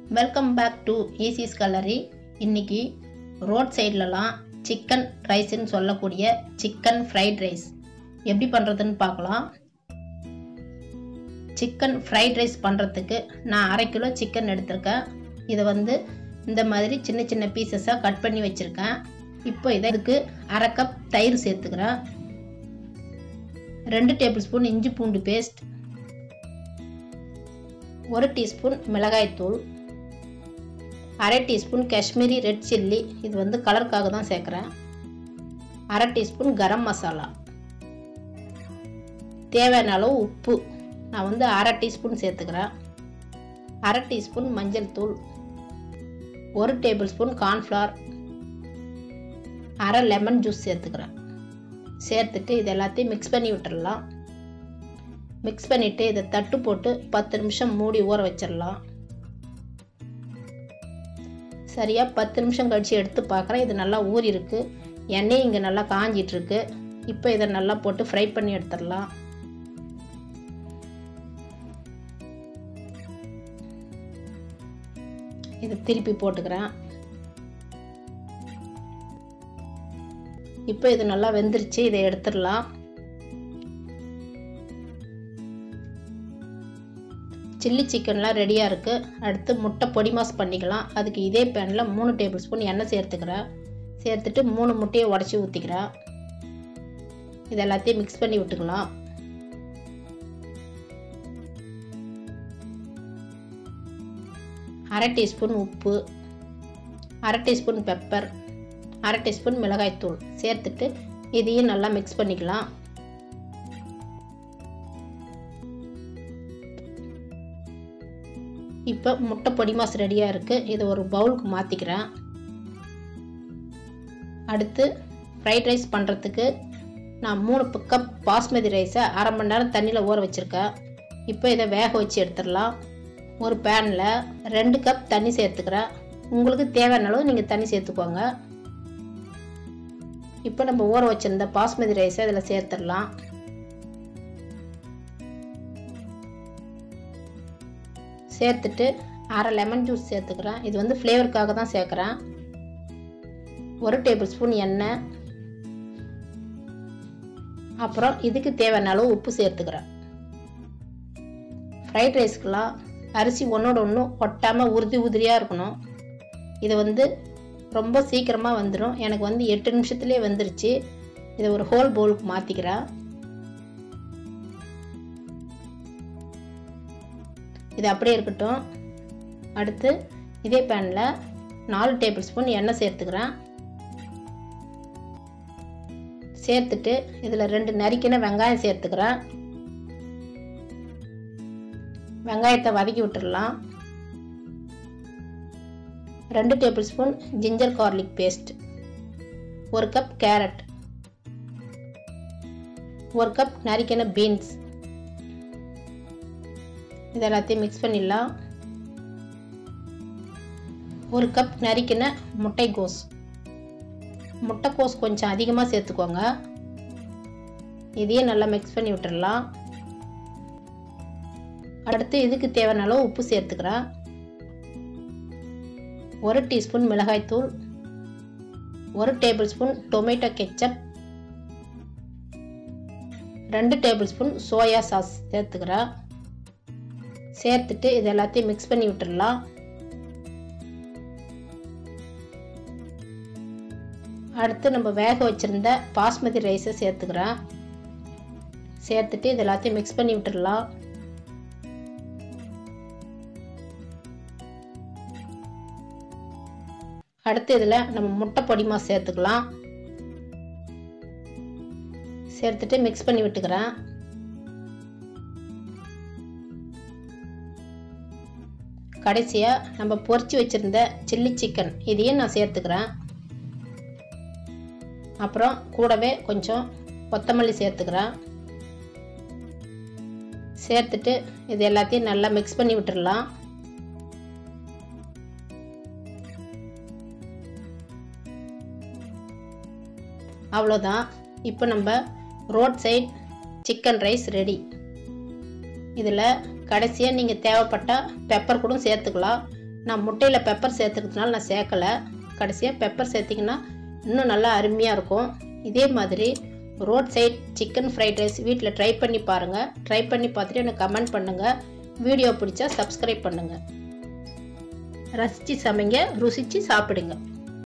welcome back to Isis கலரி இன்னைக்கு road சைட்லலாம் சிக்கன் ரைஸ்ன்னு சொல்லக்கூடிய சிக்கன் ஃப்ரைட் ரைஸ் எப்படி பண்ணுறதுன்னு பார்க்கலாம் சிக்கன் ஃப்ரைட் ரைஸ் பண்ணுறதுக்கு நான் அரை கிலோ சிக்கன் எடுத்திருக்கேன் இதை வந்து இந்த மாதிரி சின்ன சின்ன பீசஸாக கட் பண்ணி வச்சுருக்கேன் இப்போ இதை இதுக்கு அரை கப் தயிர் சேர்த்துக்கிறேன் ரெண்டு டேபிள் ஸ்பூன் இஞ்சி பூண்டு பேஸ்ட் ஒரு டீஸ்பூன் மிளகாய்த்தூள் அரை டீஸ்பூன் காஷ்மீரி ரெட் சில்லி இது வந்து கலருக்காக தான் சேர்க்குறேன் அரை டீஸ்பூன் கரம் மசாலா தேவையான அளவு உப்பு நான் வந்து அரை டீஸ்பூன் சேர்த்துக்கிறேன் அரை டீஸ்பூன் மஞ்சள் தூள் ஒரு டேபிள் ஸ்பூன் கார்ன்ஃப்ளவர் அரை லெமன் ஜூஸ் சேர்த்துக்கிறேன் சேர்த்துட்டு இது எல்லாத்தையும் மிக்ஸ் பண்ணி விட்டுடலாம் மிக்ஸ் பண்ணிவிட்டு இதை தட்டு போட்டு பத்து நிமிஷம் மூடி ஊற வச்சிடலாம் சரியாக பத்து நிமிஷம் கழித்து எடுத்து பார்க்குறேன் இது நல்லா ஊறி இருக்கு எண்ணெய் இங்கே நல்லா காஞ்சிட்ருக்கு இப்போ இதை நல்லா போட்டு ஃப்ரை பண்ணி எடுத்துடலாம் இதை திருப்பி போட்டுக்கிறேன் இப்போ இது நல்லா வெந்துருச்சு இதை எடுத்துடலாம் சில்லி சிக்கன்லாம் ரெடியாக இருக்குது அடுத்து முட்டை பொடி மாஸ் பண்ணிக்கலாம் அதுக்கு இதே பேனில் மூணு டேபிள் ஸ்பூன் எண்ணெய் சேர்த்துக்கிறேன் சேர்த்துட்டு மூணு முட்டையை உடச்சி ஊற்றிக்கிறேன் இது எல்லாத்தையும் மிக்ஸ் பண்ணி விட்டுக்கலாம் அரை டீஸ்பூன் உப்பு அரை டீஸ்பூன் பெப்பர் அரை டீஸ்பூன் மிளகாய்த்தூள் சேர்த்துட்டு இதையும் நல்லா மிக்ஸ் பண்ணிக்கலாம் இப்போ முட்டை பொடி மாஸ் ரெடியாக இருக்குது இதை ஒரு பவுலுக்கு மாற்றிக்கிறேன் அடுத்து ஃப்ரைட் ரைஸ் பண்ணுறதுக்கு நான் மூணு கப் பாஸ்மதி ரைஸை அரை மணி நேரம் தண்ணியில் ஊற வச்சுருக்கேன் இப்போ இதை வேக வச்சு எடுத்துடலாம் ஒரு பேனில் ரெண்டு கப் தண்ணி சேர்த்துக்கிறேன் உங்களுக்கு தேவையான அளவு நீங்கள் தண்ணி சேர்த்துக்கோங்க இப்போ நம்ம ஊற வச்சுருந்த பாஸ்மதி ரைஸை இதில் சேர்த்துடலாம் சேர்த்துட்டு அரை லெமன் ஜூஸ் சேர்த்துக்கிறேன் இது வந்து ஃப்ளேவருக்காக தான் சேர்க்குறேன் ஒரு டேபிள் ஸ்பூன் எண்ணெய் அப்புறம் இதுக்கு தேவையான அளவு உப்பு சேர்த்துக்கிறேன் ஃப்ரைட் ரைஸ்க்கெலாம் அரிசி ஒன்றோட ஒன்று ஒட்டாமல் உறுதி உதிரியாக இருக்கணும் இது வந்து ரொம்ப சீக்கிரமாக வந்துடும் எனக்கு வந்து எட்டு நிமிஷத்துலேயே வந்துருச்சு இதை ஒரு ஹோல் பவுலுக்கு மாற்றிக்கிறேன் இது அப்படியே இருக்கட்டும் அடுத்து இதே பேனில் நாலு டேபிள் ஸ்பூன் எண்ணெய் சேர்த்துக்கிறேன் சேர்த்துட்டு இதில் ரெண்டு நறுக்கின வெங்காயம் சேர்த்துக்கிறேன் வெங்காயத்தை வதக்கி விட்டுடலாம் ரெண்டு table spoon ginger garlic paste ஒரு கப் கேரட் ஒரு கப் நறுக்கின பீன்ஸ் இது எல்லாத்தையும் மிக்ஸ் பண்ணிடலாம் ஒரு கப் நறுக்கின முட்டைக்கோஸ் முட்டைக்கோஸ் கொஞ்சம் அதிகமாக சேர்த்துக்கோங்க இதையும் நல்லா மிக்ஸ் பண்ணி விட்டுடலாம் அடுத்து இதுக்கு தேவையான அளவு உப்பு சேர்த்துக்கிறேன் ஒரு டீஸ்பூன் மிளகாய்த்தூள் ஒரு டேபிள் ஸ்பூன் டொமேட்டோ கெச்சப் ரெண்டு டேபிள் ஸ்பூன் சோயா சாஸ் சேர்த்துக்கிறேன் சேர்த்துட்டு இது எல்லாத்தையும் மிக்ஸ் பண்ணி விட்டுடலாம் அடுத்து நம்ம வேக வச்சுருந்த பாஸ்மதி ரைஸை சேர்த்துக்கிறேன் சேர்த்துட்டு இது எல்லாத்தையும் மிக்ஸ் பண்ணி விட்டுடலாம் அடுத்து இதில் நம்ம முட்டை பொடிமா சேர்த்துக்கலாம் சேர்த்துட்டு மிக்ஸ் பண்ணி விட்டுக்கிறேன் கடைசியாக நம்ம பொரிச்சு வச்சுருந்த சில்லி சிக்கன் இதையும் நான் சேர்த்துக்கிறேன் அப்புறம் கூடவே கொஞ்சம் கொத்தமல்லி சேர்த்துக்கிறேன் சேர்த்துட்டு இது எல்லாத்தையும் நல்லா மிக்ஸ் பண்ணி விட்டுடலாம் அவ்வளோதான் இப்போ நம்ம road side chicken rice ready இதில் கடைசியாக நீங்கள் தேவைப்பட்டால் பெப்பர் கூட சேர்த்துக்கலாம் நான் முட்டையில் பெப்பர் சேர்த்துக்கிறதுனால நான் சேர்க்கலை கடைசியாக பெப்பர் சேர்த்திங்கன்னா இன்னும் நல்லா அருமையாக இருக்கும் இதே மாதிரி road side chicken fried rice வீட்டில் ட்ரை பண்ணி பாருங்கள் ட்ரை பண்ணி பார்த்துட்டு எனக்கு கமெண்ட் பண்ணுங்கள் வீடியோ பிடிச்சா சப்ஸ்கிரைப் பண்ணுங்கள் ரசித்து சமைங்க ருசித்து சாப்பிடுங்க